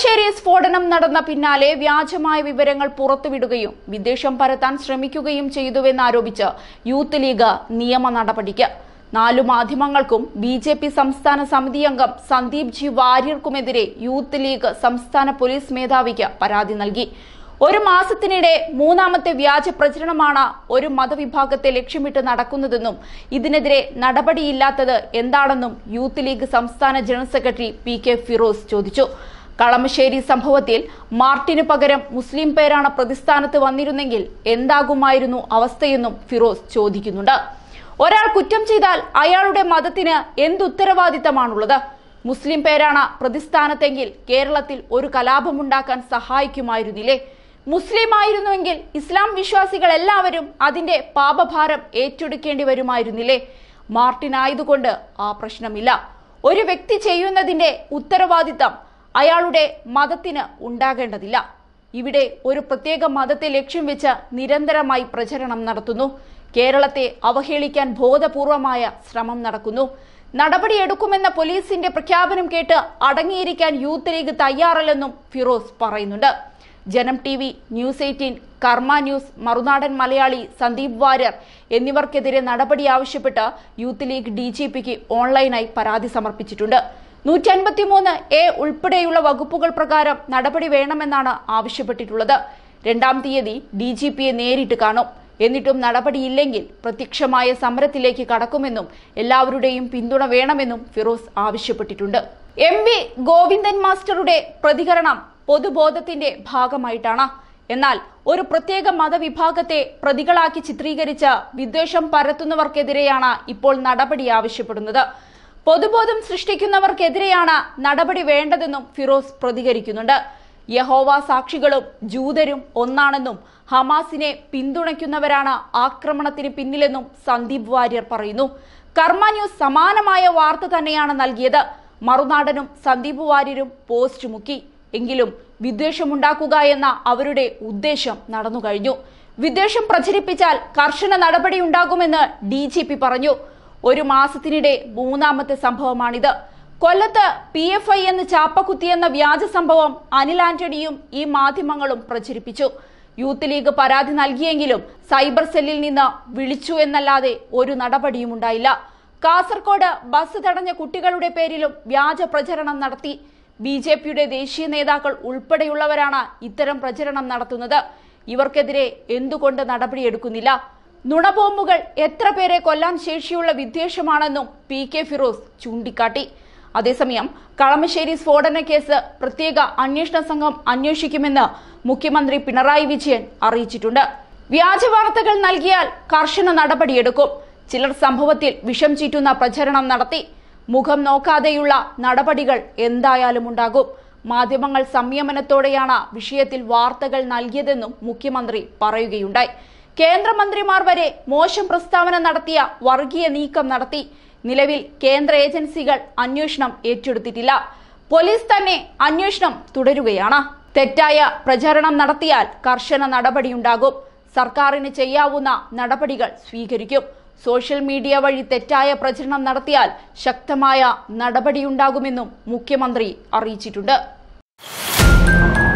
കളമശ്ശേരി സ്ഫോടനം നടന്ന പിന്നാലെ വ്യാജമായ വിവരങ്ങൾ പുറത്തുവിടുകയും വിദ്വേഷം പരത്താൻ ശ്രമിക്കുകയും ചെയ്തുവെന്നാരോപിച്ച് യൂത്ത് ലീഗ് നിയമ നടപടിക്ക് നാലു മാധ്യമങ്ങൾക്കും ബി ജെ പി സംസ്ഥാന സമിതി അംഗം സന്ദീപ് ജി വാര്യർക്കുമെതിരെ യൂത്ത് ലീഗ് സംസ്ഥാന പോലീസ് മേധാവിക്ക് പരാതി നൽകി ഒരു മാസത്തിനിടെ മൂന്നാമത്തെ വ്യാജ പ്രചരണമാണ് ഒരു മതവിഭാഗത്തെ ലക്ഷ്യമിട്ട് നടക്കുന്നതെന്നും ഇതിനെതിരെ നടപടിയില്ലാത്തത് എന്താണെന്നും യൂത്ത് ലീഗ് സംസ്ഥാന general secretary P K Firoz ചോദിച്ചു കളമശ്ശേരി സംഭവത്തിൽ മാർട്ടിന് പകരം മുസ്ലിം പേരാണ് പ്രതിസ്ഥാനത്ത് വന്നിരുന്നെങ്കിൽ എന്താകുമായിരുന്നു അവസ്ഥയെന്നും ഫിറോസ് ചോദിക്കുന്നുണ്ട് ഒരാൾ കുറ്റം ചെയ്താൽ അയാളുടെ മതത്തിന് എന്തുത്തരവാദിത്തമാണുള്ളത് മുസ്ലിം പേരാണ് പ്രതിസ്ഥാനത്തെങ്കിൽ കേരളത്തിൽ ഒരു കലാപമുണ്ടാക്കാൻ സഹായിക്കുമായിരുന്നില്ലേ മുസ്ലിം ആയിരുന്നുവെങ്കിൽ ഇസ്ലാം വിശ്വാസികൾ എല്ലാവരും അതിന്റെ പാപഭാരം ഏറ്റെടുക്കേണ്ടി വരുമായിരുന്നില്ലേ മാർട്ടിൻ ആയതുകൊണ്ട് ആ പ്രശ്നമില്ല ഒരു വ്യക്തി ചെയ്യുന്നതിന്റെ ഉത്തരവാദിത്തം അയാളുടെ മതത്തിന് ഉണ്ടാകേണ്ടതില്ല ഇവിടെ ഒരു പ്രത്യേക മതത്തെ ലക്ഷ്യം വെച്ച് നിരന്തരമായി പ്രചരണം നടത്തുന്നു കേരളത്തെ അവഹേളിക്കാൻ ബോധപൂർവമായ ശ്രമം നടക്കുന്നു നടപടിയെടുക്കുമെന്ന പോലീസിന്റെ പ്രഖ്യാപനം കേട്ട് അടങ്ങിയിരിക്കാൻ യൂത്ത് ലീഗ് തയ്യാറല്ലെന്നും ഫിറോസ് പറയുന്നുണ്ട് Janam T V news eighteen Karma news Marunadan Malayali Sandeep Warrier എന്നിവർക്കെതിരെ നടപടി ആവശ്യപ്പെട്ട് യൂത്ത് ലീഗ് ഡി ജി പിക്ക് ഓൺലൈനായി പരാതി സമർപ്പിച്ചിട്ടുണ്ട് നൂറ്റി അൻപത്തിമൂന്ന് എ ഉൾപ്പെടെയുള്ള വകുപ്പുകൾ പ്രകാരം നടപടി വേണമെന്നാണ് ആവശ്യപ്പെട്ടിട്ടുള്ളത് രണ്ടാം തീയതി ഡി ജി പിയെ നേരിട്ട് കാണും എന്നിട്ടും നടപടിയില്ലെങ്കിൽ പ്രത്യക്ഷമായ സമരത്തിലേക്ക് കടക്കുമെന്നും എല്ലാവരുടെയും പിന്തുണ വേണമെന്നും ഫിറോസ് ആവശ്യപ്പെട്ടിട്ടുണ്ട് എം വി ഗോവിന്ദൻ മാസ്റ്ററുടെ പ്രതികരണം പൊതുബോധത്തിന്റെ ഭാഗമായിട്ടാണ് എന്നാൽ ഒരു പ്രത്യേക മതവിഭാഗത്തെ പ്രതികളാക്കി ചിത്രീകരിച്ച് വിദ്വേഷം പരത്തുന്നവർക്കെതിരെയാണ് ഇപ്പോൾ നടപടി ആവശ്യപ്പെടുന്നത് പൊതുബോധം സൃഷ്ടിക്കുന്നവർക്കെതിരെയാണ് നടപടി വേണ്ടതെന്നും ഫിറോസ് പ്രതികരിക്കുന്നുണ്ട് യഹോവ സാക്ഷികളും ജൂതരും ഒന്നാണെന്നും ഹമാസിനെ പിന്തുണയ്ക്കുന്നവരാണ് ആക്രമണത്തിന് പിന്നിലെന്നും സന്ദീപ് വാര്യർ പറയുന്നു കർമ്മ ന്യൂസ് സമാനമായ വാർത്ത തന്നെയാണ് നൽകിയത് മറുനാടനും സന്ദീപ് വാര്യരും പോസ്റ്റ് മുക്കി എങ്കിലും വിദ്വേഷമുണ്ടാക്കുക എന്ന അവരുടെ ഉദ്ദേശം നടന്നു കഴിഞ്ഞു വിദ്വേഷം പ്രചരിപ്പിച്ചാൽ കർശന നടപടി ഉണ്ടാകുമെന്ന് ഡി ജി പി പറഞ്ഞു ഒരു മാസത്തിനിടെ മൂന്നാമത്തെ സംഭവമാണിത് കൊല്ലത്ത് പി എഫ് ഐ എന്ന് ചാപ്പക്കുത്തിയെന്ന വ്യാജ സംഭവം അനിൽ ആന്റണിയും ഈ മാധ്യമങ്ങളും പ്രചരിപ്പിച്ചു യൂത്ത് ലീഗ് പരാതി നൽകിയെങ്കിലും സൈബർ സെല്ലിൽ നിന്ന് വിളിച്ചു എന്നല്ലാതെ ഒരു നടപടിയും ഉണ്ടായില്ല കാസർകോട് ബസ് തടഞ്ഞ കുട്ടികളുടെ പേരിലും വ്യാജ പ്രചരണം നടത്തി ബി ജെ പിയുടെ ദേശീയ നേതാക്കൾ ഉൾപ്പെടെയുള്ളവരാണ് ഇത്തരം പ്രചരണം നടത്തുന്നത് ഇവർക്കെതിരെ എന്തുകൊണ്ട് നടപടിയെടുക്കുന്നില്ല നുണബോംബുകൾ എത്ര പേരെ കൊല്ലാൻ ശേഷിയുള്ള വിദ്വേഷമാണെന്നും പി കെ ഫിറോസ് ചൂണ്ടിക്കാട്ടി അതേസമയം കളമശ്ശേരി സ്ഫോടന കേസ് പ്രത്യേക അന്വേഷണ സംഘം അന്വേഷിക്കുമെന്ന് മുഖ്യമന്ത്രി പിണറായി വിജയൻ അറിയിച്ചിട്ടുണ്ട് വ്യാജ വാർത്തകൾ നൽകിയാൽ കർശന നടപടിയെടുക്കും ചിലർ സംഭവത്തിൽ വിഷം ചീറ്റുന്ന പ്രചരണം നടത്തി മുഖം നോക്കാതെയുള്ള നടപടികൾ എന്തായാലും ഉണ്ടാകും മാധ്യമങ്ങൾ സംയമനത്തോടെയാണ് വിഷയത്തിൽ വാർത്തകൾ നൽകിയതെന്നും മുഖ്യമന്ത്രി പറയുകയുണ്ടായി കേന്ദ്രമന്ത്രിമാർ വരെ മോശം പ്രസ്താവന നടത്തിയ വർഗീയ നീക്കം നടത്തി നിലവിൽ കേന്ദ്ര ഏജൻസികൾ അന്വേഷണം ഏറ്റെടുത്തിട്ടില്ല പോലീസ് തന്നെ അന്വേഷണം തുടരുകയാണ് തെറ്റായ പ്രചാരണം നടത്തിയാൽ കർശന നടപടിയുണ്ടാകും സർക്കാരിന് ചെയ്യാവുന്ന നടപടികൾ സ്വീകരിക്കും സോഷ്യൽ മീഡിയ വഴി തെറ്റായ പ്രചരണം നടത്തിയാൽ ശക്തമായ നടപടിയുണ്ടാകുമെന്നും മുഖ്യമന്ത്രി അറിയിച്ചിട്ടുണ്ട്